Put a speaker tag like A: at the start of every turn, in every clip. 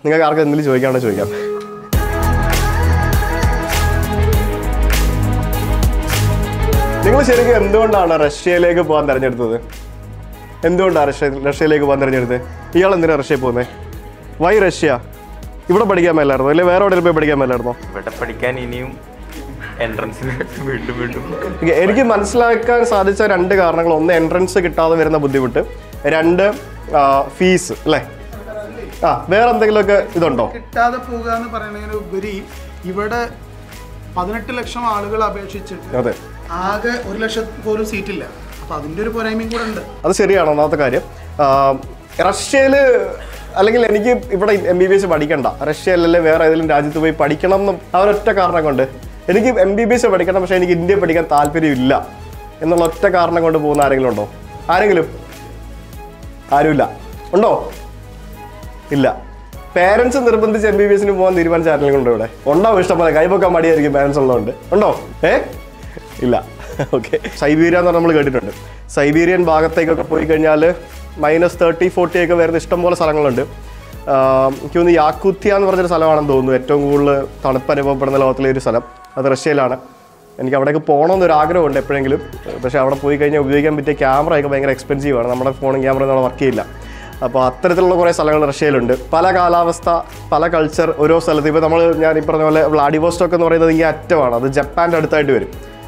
A: നിങ്ങൾക്ക് ആർക്കും എന്തെങ്കിലും ചോദിക്കാണോ ചോദിക്കാം നിങ്ങൾ ശരിക്കും എന്തുകൊണ്ടാണ് റഷ്യയിലേക്ക് പോകാൻ തിരഞ്ഞെടുത്തത് എന്തുകൊണ്ടാണ് റഷ്യ റഷ്യയിലേക്ക് പോകാൻ തിരഞ്ഞെടുത്തത് ഇയാൾ എന്തിനാണ് റഷ്യയിൽ പോകുന്നത് വൈ റഷ്യ ഇവിടെ പഠിക്കാൻ മേലായിരുന്നോ അല്ലെങ്കിൽ വേറെ എവിടെയെങ്കിലും പോയി പഠിക്കാൻ മേലായിരുന്നോ
B: ഇവിടെ പഠിക്കാൻ ഇനിയും എൻട്രൻസിന് വീണ്ടും വീണ്ടും
A: Okay, എനിക്ക് മനസ്സിലാക്കാൻ സാധിച്ച രണ്ട് കാരണങ്ങൾ ഒന്ന് എൻട്രൻസ് കിട്ടാതെ വരുന്ന ബുദ്ധിമുട്ട് രണ്ട് ഫീസ് അല്ലേ ആ വേറെ എന്തെങ്കിലുമൊക്കെ ഇതുണ്ടോ
C: കിട്ടാതെ പോകുക എന്ന് പറയുന്നതിന് ഉപരി ഇവിടെ പതിനെട്ട് ലക്ഷം ആളുകൾ അപേക്ഷിച്ചിട്ട്
A: അതെ
C: ആകെ ഒരു ലക്ഷം പോലും സീറ്റില്ല അപ്പൊ അതിന്റെ ഒരു പോരായ്മയും കൂടെ ഉണ്ട്
A: അത് ശരിയാണ് ഒന്നാമത്തെ കാര്യം ആ, റഷ്യയിൽ അല്ലെങ്കിൽ എനിക്ക് ഇവിടെ എം ബി ബി എസ് പഠിക്കണ്ട റഷ്യയിലല്ലേ വേറെ ഏതെങ്കിലും രാജ്യത്ത് പോയി പഠിക്കണം എന്ന് ആ ഒരൊറ്റ കാരണം കൊണ്ട് എനിക്ക് എം ബി ബി എസ് പഠിക്കണം പക്ഷേ എനിക്ക് ഇന്ത്യ പഠിക്കാൻ താല്പര്യമില്ല എന്നുള്ള ഒറ്റ കാരണം കൊണ്ട് പോകുന്ന ആരെങ്കിലും ഉണ്ടോ ആരെങ്കിലും ആരുമില്ല ഉണ്ടോ ഇല്ല പേരൻസ് നിർബന്ധിച്ച് എം ബി ബി എസിന് പോകാൻ തീരുമാനിച്ച ആരെങ്കിലും ഉണ്ടോ ഇവിടെ ഉണ്ടാവും ഇഷ്ടംപോലെ കൈപ്പൊക്കാൻ മടിയായിരിക്കും പേരൻസ് ഉള്ളതുകൊണ്ട് ഉണ്ടോ ഏ ഇല്ല ഓക്കെ സൈബീരിയ എന്ന് നമ്മൾ കേട്ടിട്ടുണ്ട് സൈബീരിയൻ ഭാഗത്തേക്കൊക്കെ പോയി കഴിഞ്ഞാൽ മൈനസ് തേർട്ടി ഫോർട്ടി ഒക്കെ വരുന്ന ഇഷ്ടംപോലെ സ്ഥലങ്ങളുണ്ട് ആഹ് എനിക്ക് തോന്നുന്നു യാക്കുത്യ എന്ന് പറഞ്ഞൊരു സ്ഥലമാണെന്ന് തോന്നുന്നു ഏറ്റവും കൂടുതൽ തണുപ്പ് അനുഭവപ്പെടുന്ന ലോകത്തിലെ ഒരു സ്ഥലം അത് റഷ്യയിലാണ് എനിക്ക് അവിടേക്ക് പോകണമെന്നൊരു ആഗ്രഹമുണ്ട് എപ്പോഴെങ്കിലും പക്ഷേ അവിടെ പോയി കഴിഞ്ഞാൽ ഉപയോഗിക്കാൻ പറ്റിയ ക്യാമറ ഒക്കെ ഭയങ്കര എക്സ്പെൻസീവ് ആണ് നമ്മുടെ ഫോണും ക്യാമറ ഒന്നും വർക്ക് ചെയ്യില്ല അപ്പോൾ അത്തരത്തിലുള്ള കുറേ സ്ഥലങ്ങൾ റഷ്യയിലുണ്ട് പല കാലാവസ്ഥ പല കൾച്ചർ ഓരോ സ്ഥലത്ത് ഇപ്പോൾ നമ്മൾ ഞാൻ ഈ പറഞ്ഞ പോലെ വ്ളാഡിവോസ്റ്റോക്ക് എന്ന് പറയുന്നത് ഈ അറ്റമാണ് അത് ജപ്പാൻ്റെ അടുത്തായിട്ട് വരും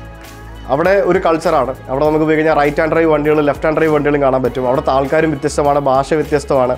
A: അവിടെ ഒരു കൾച്ചറാണ് അവിടെ നമുക്ക് പോയി കഴിഞ്ഞാൽ റൈറ്റ് ഹാൻഡ് ഡ്രൈവ് വണ്ടികളും ലെഫ്റ്റ് ഹാൻഡ് ഡ്രൈവ് വണ്ടികളും കാണാൻ പറ്റും അവിടുത്തെ ആൾക്കാരും വ്യത്യസ്തമാണ് ഭാഷ വ്യത്യസ്തമാണ്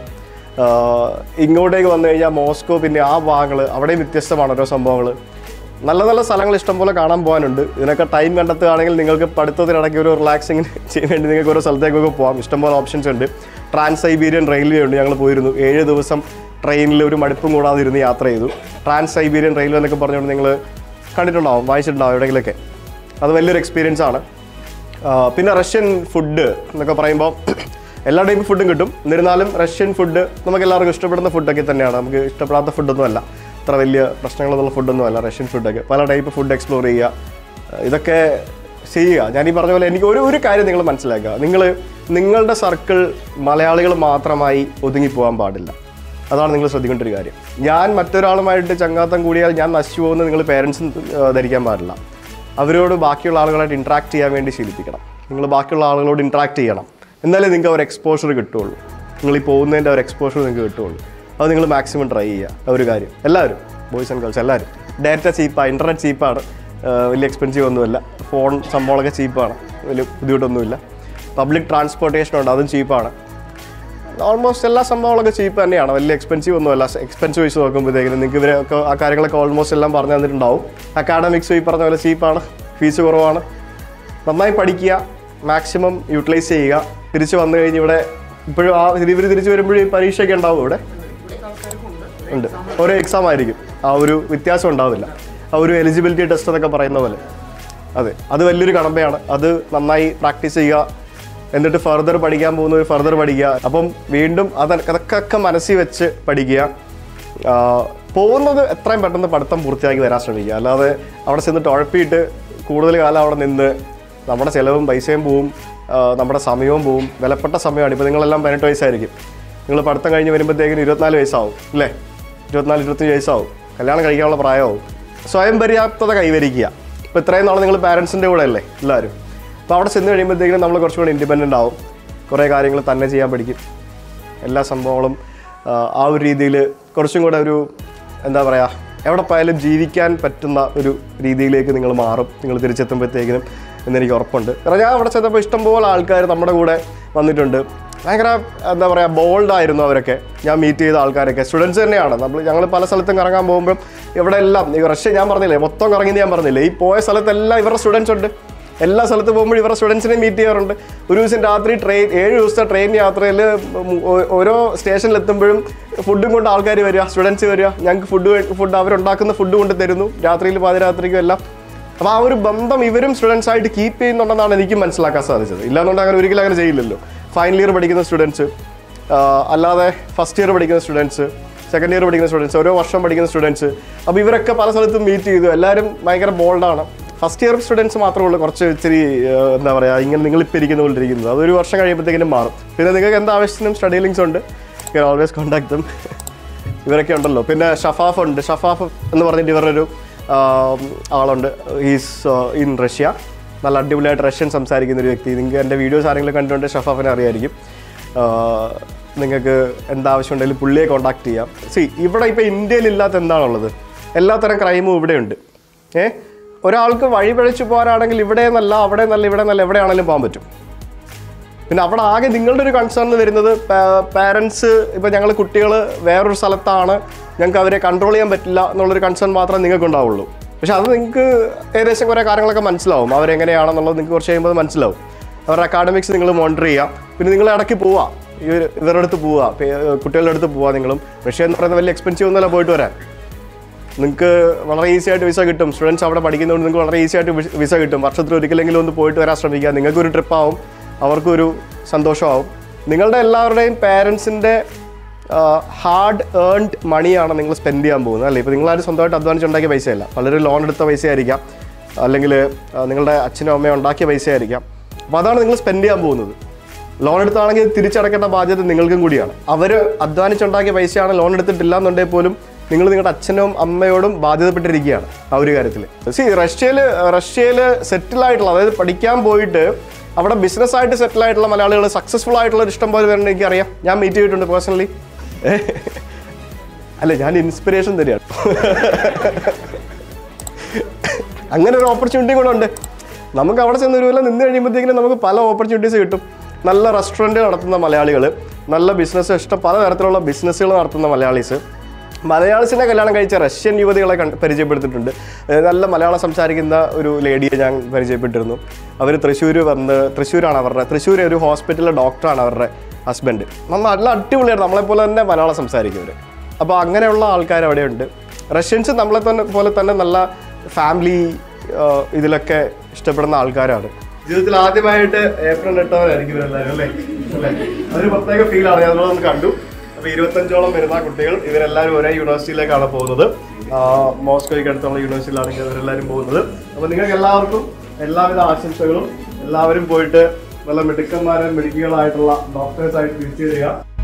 A: ആഹ് ഇങ്ങോട്ടേക്ക് വന്നു കഴിഞ്ഞാൽ മോസ്കോ പിന്നെ ആ ഭാഗങ്ങൾ അവിടെയും വ്യത്യസ്തമാണ് ഓരോ സംഭവങ്ങൾ നല്ല നല്ല സ്ഥലങ്ങൾ ഇഷ്ടംപോലെ കാണാൻ പോകാനുണ്ട് ഇതിനൊക്കെ ടൈം കണ്ടെത്തുകയാണെങ്കിൽ നിങ്ങൾക്ക് പഠിത്തത്തിനിടയ്ക്ക് ഒരു റിലാക്സിങ്ങിന് ചെയ്യാൻ വേണ്ടി നിങ്ങൾക്ക് ഓരോ സ്ഥലത്തേക്കൊക്കെ പോകാം ഇഷ്ടംപോലെ ഓപ്ഷൻസ് ഉണ്ട് ട്രാൻസ് സൈബീരിയൻ റെയിൽവേ ഉണ്ട് ഞങ്ങൾ പോയിരുന്നു ഏഴ് ദിവസം ട്രെയിനിൽ ഒരു മടുപ്പും കൂടാതെ ഇരുന്ന് യാത്ര ചെയ്തു ട്രാൻസ് സൈബീരിയൻ റെയിൽവേ എന്നൊക്കെ പറഞ്ഞുകൊണ്ട് നിങ്ങൾ കണ്ടിട്ടുണ്ടാവും വായിച്ചിട്ടുണ്ടാവും എവിടെയെങ്കിലൊക്കെ അത് വലിയൊരു എക്സ്പീരിയൻസ് ആണ് ആ, പിന്നെ റഷ്യൻ ഫുഡ് എന്നൊക്കെ പറയുമ്പോൾ എല്ലാ ടൈപ്പ് ഫുഡും കിട്ടും എന്നിരുന്നാലും റഷ്യൻ ഫുഡ് നമുക്ക് എല്ലാവർക്കും ഇഷ്ടപ്പെടുന്ന ഫുഡൊക്കെ തന്നെയാണ് നമുക്ക് ഇഷ്ടപ്പെടാത്ത ഫുഡൊന്നും അല്ല അത്ര വലിയ പ്രശ്നങ്ങളൊന്നുള്ള ഫുഡൊന്നും അല്ല റഷ്യൻ ഫുഡൊക്കെ പല ടൈപ്പ് ഫുഡ് എക്സ്പ്ലോർ ചെയ്യുക ആ, ഇതൊക്കെ ചെയ്യുക ഞാൻ ഈ പറഞ്ഞ പോലെ എനിക്ക് ഒരു ഒരു കാര്യം നിങ്ങൾ മനസ്സിലാക്കുക നിങ്ങൾ നിങ്ങളുടെ സർക്കിൾ മലയാളികൾ മാത്രമായി ഒതുങ്ങി പോകാൻ പാടില്ല അതാണ് നിങ്ങൾ ശ്രദ്ധിക്കേണ്ട ഒരു കാര്യം ഞാൻ മറ്റൊരാളുമായിട്ട് ചങ്ങാത്തം കൂടിയാൽ ഞാൻ നശിച്ചു പോകുന്നത് നിങ്ങൾ പേരൻസും ധരിക്കാൻ പാടില്ല അവരോട് ബാക്കിയുള്ള ആളുകളായിട്ട് ഇൻട്രാക്ട് ചെയ്യാൻ വേണ്ടി ശീലിപ്പിക്കണം നിങ്ങൾ ബാക്കിയുള്ള ആളുകളോട് ഇൻട്രാക്ട് ചെയ്യണം എന്നാലേ നിങ്ങൾക്ക് ഒരു എക്സ്പോഷർ കിട്ടുള്ളൂ നിങ്ങൾ ഈ പോകുന്നതിൻ്റെ ഒരു എക്സ്പോഷർ നിങ്ങൾക്ക് കിട്ടുള്ളൂ അത് നിങ്ങൾ മാക്സിമം ട്രൈ ചെയ്യുക ആ ഒരു കാര്യം എല്ലാവരും ബോയ്സ് ആൻഡ് ഗേൾസ് എല്ലാവരും ഡാറ്റ ചീപ്പാണ് ഇൻ്റർനെറ്റ് ചീപ്പാണ് വലിയ എക്സ്പെൻസീവ് ഒന്നുമില്ല ഫോൺ സംഭവങ്ങളൊക്കെ ചീപ്പാണ് വലിയ ബുദ്ധിമുട്ടൊന്നുമില്ല പബ്ലിക് ട്രാൻസ്പോർട്ടേഷൻ ഉണ്ട് അതും ചീപ്പാണ് ഓൾമോസ്റ്റ് എല്ലാ സംഭവങ്ങളൊക്കെ ചീപ്പ് തന്നെയാണ് വലിയ എക്സ്പെൻസീവ് ഒന്നുമല്ല എക്സ്പെൻസീവ് വെച്ച് നോക്കുമ്പോഴത്തേക്കും നിങ്ങൾക്ക് ഇവരൊക്കെ ആ കാര്യങ്ങളൊക്കെ ഓൾമോസ്റ്റ് എല്ലാം പറഞ്ഞു തന്നിട്ടുണ്ടാവും അക്കാഡമിക്സ് ഈ പറഞ്ഞ പോലെ ചീപ്പാണ് ഫീസ് കുറവാണ് നന്നായി പഠിക്കുക മാക്സിമം യൂട്ടിലൈസ് ചെയ്യുക തിരിച്ച് വന്നു കഴിഞ്ഞ് ഇവിടെ ഇപ്പോഴും ആ ഇവർ തിരിച്ച് വരുമ്പോഴും പരീക്ഷയൊക്കെ ഉണ്ടാവും ഇവിടെ ഉണ്ട് ഓരോ എക്സാം ആയിരിക്കും ആ ഒരു വ്യത്യാസം ഉണ്ടാവില്ല ആ ഒരു എലിജിബിലിറ്റി ടെസ്റ്റ് എന്നൊക്കെ പറയുന്ന പോലെ അതെ അത് വലിയൊരു കടമ്പയാണ് അത് നന്നായി പ്രാക്ടീസ് ചെയ്യുക എന്നിട്ട് ഫർദർ പഠിക്കാൻ പോകുന്നവർ ഫർദർ പഠിക്കുക അപ്പം വീണ്ടും അത് അതൊക്കെ മനസ്സിൽ വെച്ച് പഠിക്കുക ആ, പോകുന്നത് എത്രയും പെട്ടെന്ന് പഠിത്തം പൂർത്തിയാക്കി വരാൻ ശ്രമിക്കുക അല്ലാതെ അവിടെ ചെന്നിട്ട് ഉഴപ്പിയിട്ട് കൂടുതൽ കാലം അവിടെ നിന്ന് നമ്മുടെ ചിലവും പൈസയും പോവും ആ, നമ്മുടെ സമയവും പോവും വിലപ്പെട്ട സമയമാണ് ഇപ്പോൾ നിങ്ങളെല്ലാം പതിനെട്ട് വയസ്സായിരിക്കും നിങ്ങൾ പഠിത്തം കഴിഞ്ഞ് വരുമ്പോഴത്തേക്കിന് ഇരുപത്തിനാല് വയസ്സാവും അല്ലേ ഇരുപത്തിനാല് ഇരുപത്തഞ്ച് വയസ്സാവും കല്യാണം കഴിക്കാനുള്ള പ്രായമാവും സ്വയം പര്യാപ്തത കൈവരിക്കുക ഇപ്പോൾ ഇത്രയും നാൾ നിങ്ങൾ പാരൻസിൻ്റെ കൂടെ അല്ലേ എല്ലാവരും അപ്പോൾ അവിടെ ചെന്ന് കഴിയുമ്പോഴത്തേക്കിനും നമ്മൾ കുറച്ചും കൂടി ഇൻഡിപെൻഡൻ്റ് ആവും കുറേ കാര്യങ്ങൾ തന്നെ ചെയ്യാൻ പഠിക്കും എല്ലാ സംഭവങ്ങളും ആ, ആ ഒരു രീതിയിൽ കുറച്ചും കൂടെ ഒരു എന്താ പറയുക എവിടെ പോയാലും ജീവിക്കാൻ പറ്റുന്ന ഒരു രീതിയിലേക്ക് നിങ്ങൾ മാറും നിങ്ങൾ തിരിച്ചെത്തുമ്പോഴത്തേക്കിനും എന്നെനിക്ക് ഉറപ്പുണ്ട് കാരണം ഞാൻ അവിടെ ചെന്നപ്പോൾ ഇഷ്ടംപോലെ ആൾക്കാർ നമ്മുടെ കൂടെ വന്നിട്ടുണ്ട് ഭയങ്കര എന്താ പറയുക ബോൾഡായിരുന്നു അവരൊക്കെ ഞാൻ മീറ്റ് ചെയ്ത ആൾക്കാരൊക്കെ സ്റ്റുഡൻസ് തന്നെയാണ് നമ്മൾ ഞങ്ങൾ പല സ്ഥലത്തും കറങ്ങാൻ പോകുമ്പോൾ ഇവിടെ എല്ലാം ഈ റഷ്യ ഞാൻ പറഞ്ഞില്ലേ മൊത്തം കറങ്ങിയെന്ന് ഞാൻ പറഞ്ഞില്ലേ ഈ പോയ സ്ഥലത്തെല്ലാം ഇവരുടെ സ്റ്റുഡൻസ് ഉണ്ട് എല്ലാ സ്ഥലത്ത് പോകുമ്പോൾ ഇവരുടെ സ്റ്റുഡൻസിനെ മീറ്റ് ചെയ്യാറുണ്ട് ഒരു ദിവസം രാത്രി ട്രെയിൻ ഏഴ് ദിവസത്തെ ട്രെയിൻ യാത്രയിൽ ഓരോ സ്റ്റേഷനിൽ എത്തുമ്പോഴും ഫുഡും കൊണ്ട് ആൾക്കാർ വരിക സ്റ്റുഡൻസ് വരിക ഞങ്ങൾക്ക് ഫുഡ് ഫുഡ് അവരുണ്ടാക്കുന്ന ഫുഡ് കൊണ്ട് തരുന്നു രാത്രിയിൽ പാതിരാത്രിക്കും എല്ലാം അപ്പോൾ ആ ഒരു ബന്ധം ഇവരും സ്റ്റുഡൻസ് ആയിട്ട് കീപ്പ് ചെയ്യുന്നുണ്ടെന്നാണ് എനിക്ക് മനസ്സിലാക്കാൻ സാധിച്ചത് ഇല്ലാന്നുണ്ടെങ്കിൽ അങ്ങനെ ഒരിക്കലും അങ്ങനെ ചെയ്യില്ലല്ലോ ഫൈനൽ ഇയർ പഠിക്കുന്ന സ്റ്റുഡൻസ് അല്ലാതെ ഫസ്റ്റ് ഇയർ പഠിക്കുന്ന സ്റ്റുഡൻസ് സെക്കൻഡ് ഇയർ പഠിക്കുന്ന സ്റ്റുഡൻസ് ഓരോ വർഷം പഠിക്കുന്ന സ്റ്റുഡൻസ് അപ്പോൾ ഇവരൊക്കെ പല സ്ഥലത്തും മീറ്റ് ചെയ്തു എല്ലാവരും ഭയങ്കര ബോൾഡാണ് ഫസ്റ്റ് ഇയർ സ്റ്റുഡൻസ് മാത്രമേ ഉള്ളൂ കുറച്ച് ഇച്ചിരി ആ, എന്താ പറയുക ഇങ്ങനെ നിങ്ങളിപ്പോൾ ഇരിക്കുന്ന പോലെ ഇരിക്കുന്നത് അതൊരു വർഷം കഴിയുമ്പോഴത്തേക്കിനും മാറും പിന്നെ നിങ്ങൾക്ക് എന്ത് ആവശ്യത്തിനും സ്റ്റഡി ലിങ്ക്സ് ഉണ്ട് യു ഓൾവേസ് കോൺടാക്ട് ദം ഇവരൊക്കെ ഉണ്ടല്ലോ പിന്നെ ഷഫാഫ് ഉണ്ട് ഷഫാഫ് എന്ന് പറഞ്ഞിട്ട് ഇവരൊരു ആം, ആളുണ്ട് ഈസ് ഇൻ റഷ്യ നല്ല അടിപൊളിയായിട്ട് റഷ്യൻ സംസാരിക്കുന്ന ഒരു വ്യക്തി നിങ്ങൾക്ക് എൻ്റെ വീഡിയോസ് ആരെങ്കിലും കണ്ടിട്ടുണ്ട് ഷഫാഫിനെ അറിയായിരിക്കും നിങ്ങൾക്ക് എന്താവശ്യം ഉണ്ടെങ്കിലും പുള്ളിയെ കോൺടാക്ട് ചെയ്യാം സി ഇവിടെ ഇപ്പോൾ ഇന്ത്യയിൽ ഇല്ലാത്ത എന്താണുള്ളത് എല്ലാത്തരം ക്രൈമും ഇവിടെയുണ്ട് ഏ ഒരാൾക്ക് വഴി പിഴച്ചു പോകാനാണെങ്കിൽ ഇവിടെ നല്ല അവിടെ നല്ല ഇവിടെ നല്ല എവിടെയാണെങ്കിലും പോകാൻ പറ്റും പിന്നെ അവിടെ ആകെ നിങ്ങളുടെ ഒരു കൺസേൺ വരുന്നത് പാരൻസ് ഇപ്പം ഞങ്ങൾ കുട്ടികൾ വേറൊരു സ്ഥലത്താണ് ഞങ്ങൾക്ക് അവരെ കൺട്രോൾ ചെയ്യാൻ പറ്റില്ല എന്നുള്ളൊരു കൺസേൺ മാത്രമേ നിങ്ങൾക്ക് ഉണ്ടാവുള്ളൂ പക്ഷെ അത് നിങ്ങൾക്ക് ഏകദേശം കുറേ കാര്യങ്ങളൊക്കെ മനസ്സിലാവും അവരെങ്ങനെയാണെന്നുള്ളത് നിങ്ങൾക്ക് കുറച്ച് കഴിയുമ്പോൾ അത് മനസ്സിലാവും അവരുടെ അക്കാഡമിക്സ് നിങ്ങൾ മോണിറ്റർ ചെയ്യുക പിന്നെ നിങ്ങൾ ഇടയ്ക്ക് പോവുക ഇവർ ഇവരുടെ അടുത്ത് പോവുക പേ- കുട്ടികളുടെ അടുത്ത് പോവുക നിങ്ങളും റഷ്യ എന്ന് പറയുന്നത് വലിയ എക്സ്പെൻസീവ് ഒന്നുമല്ല പോയിട്ട് വരാൻ നിങ്ങൾക്ക് വളരെ ഈസി ആയിട്ട് വിസ കിട്ടും സ്റ്റുഡൻസ് അവിടെ പഠിക്കുന്നതുകൊണ്ട് നിങ്ങൾക്ക് വളരെ ഈസി ആയിട്ട് വിസ- വിസ കിട്ടും വർഷത്തിൽ ഒരിക്കലെങ്കിലും ഒന്ന് പോയിട്ട് വരാൻ ശ്രമിക്കുക നിങ്ങൾക്കൊരു ട്രിപ്പാവും അവർക്കൊരു സന്തോഷമാവും നിങ്ങളുടെ എല്ലാവരുടെയും പേരൻസിൻ്റെ ഹാർഡ് ഏൺഡ് മണിയാണ് നിങ്ങൾ സ്പെൻഡ് ചെയ്യാൻ പോകുന്നത് അല്ലേ ഇപ്പോൾ നിങ്ങളാരും സ്വന്തമായിട്ട് അധ്വാനിച്ചുണ്ടാക്കിയ പൈസയല്ല പലരും ലോൺ എടുത്ത പൈസയായിരിക്കാം അല്ലെങ്കിൽ നിങ്ങളുടെ അച്ഛനും അമ്മയും ഉണ്ടാക്കിയ പൈസയായിരിക്കാം അപ്പോൾ അതാണ് നിങ്ങൾ സ്പെൻഡ് ചെയ്യാൻ പോകുന്നത് ലോൺ എടുത്താണെങ്കിൽ തിരിച്ചടക്കേണ്ട ബാധ്യത നിങ്ങൾക്കും കൂടിയാണ് അവർ അധ്വാനിച്ചുണ്ടാക്കിയ പൈസയാണ് ലോൺ എടുത്തിട്ടില്ല എന്നുണ്ടെങ്കിൽ പോലും നിങ്ങൾ നിങ്ങളുടെ അച്ഛനും അമ്മയോടും ബാധ്യതപ്പെട്ടിരിക്കുകയാണ് ആ ഒരു കാര്യത്തിൽ സി റഷ്യയിൽ റഷ്യയിൽ സെറ്റിൽ ആയിട്ടുള്ള അതായത് പഠിക്കാൻ പോയിട്ട് അവിടെ ബിസിനസ് ആയിട്ട് സെറ്റിൽ ആയിട്ടുള്ള മലയാളികൾ സക്സസ്ഫുൾ ആയിട്ടുള്ള ഒരു ഇഷ്ടം പോലെ പേരുണ്ട് എനിക്കറിയാം ഞാൻ മീറ്റ് ചെയ്തിട്ടുണ്ട് പേഴ്സണലി അല്ല ഞാൻ ഇൻസ്പിറേഷൻ തരികയാണ് അങ്ങനെ ഒരു ഓപ്പർച്യൂണിറ്റി കൂടെ ഉണ്ട് നമുക്ക് അവിടെ ചെന്ന് ഒരു കൊല്ലം നിന്ന് കഴിയുമ്പോഴത്തേക്കിനും നമുക്ക് പല ഓപ്പർച്യൂണിറ്റീസ് കിട്ടും നല്ല റെസ്റ്റോറൻറ്റ് നടത്തുന്ന മലയാളികൾ നല്ല ബിസിനസ് ഇഷ്ടം പലതരത്തിലുള്ള ബിസിനസ്സുകൾ നടത്തുന്ന മലയാളീസ് മലയാളീസിനെ കല്യാണം കഴിച്ച റഷ്യൻ യുവതികളെ കണ്ട് പരിചയപ്പെടുത്തിയിട്ടുണ്ട് ഏഹ് നല്ല മലയാളം സംസാരിക്കുന്ന ഒരു ലേഡിയെ ഞാൻ പരിചയപ്പെട്ടിരുന്നു അവർ തൃശ്ശൂർ വന്ന് തൃശ്ശൂരാണ് അവരുടെ തൃശ്ശൂർ ഒരു ഹോസ്പിറ്റലിലെ ഡോക്ടറാണ് അവരുടെ ഹസ്ബൻഡ് നമ്മൾ നല്ല അടിപൊളിയാണ് നമ്മളെപ്പോലെ തന്നെ മലയാളം സംസാരിക്കുന്നവർ അപ്പോൾ അങ്ങനെയുള്ള ആൾക്കാർ അവിടെയുണ്ട് റഷ്യൻസ് നമ്മളെ തന്നെ പോലെ തന്നെ നല്ല ഫാമിലി ഇതിലൊക്കെ ഇഷ്ടപ്പെടുന്ന ആൾക്കാരാണ് ജീവിതത്തിൽ ആദ്യമായിട്ട് ഏപ്രിൽ എട്ടവരായിരിക്കും ഇവരെല്ലാവരും അല്ലേ അല്ലേ അതൊരു പ്രത്യേക ഫീലാണ് ഞാൻ നമ്മളൊന്ന് കണ്ടു അപ്പോൾ ഇരുപത്തഞ്ചോളം വരുന്ന കുട്ടികൾ ഇവരെല്ലാവരും ഒരേ യൂണിവേഴ്സിറ്റിയിലേക്കാണ് പോകുന്നത് ആ, മോസ്കോയ്ക്ക് അടുത്തുള്ള യൂണിവേഴ്സിറ്റിയിലാണ് ഇവരെല്ലാവരും പോകുന്നത് അപ്പോൾ നിങ്ങൾക്ക് എല്ലാവർക്കും എല്ലാവിധ ആശംസകളും എല്ലാവരും പോയിട്ട് നല്ല മിടുക്കന്മാരും മിടുക്കികളായിട്ടുള്ള ഡോക്ടേഴ്സായിട്ട് തിരിച്ചു തരിക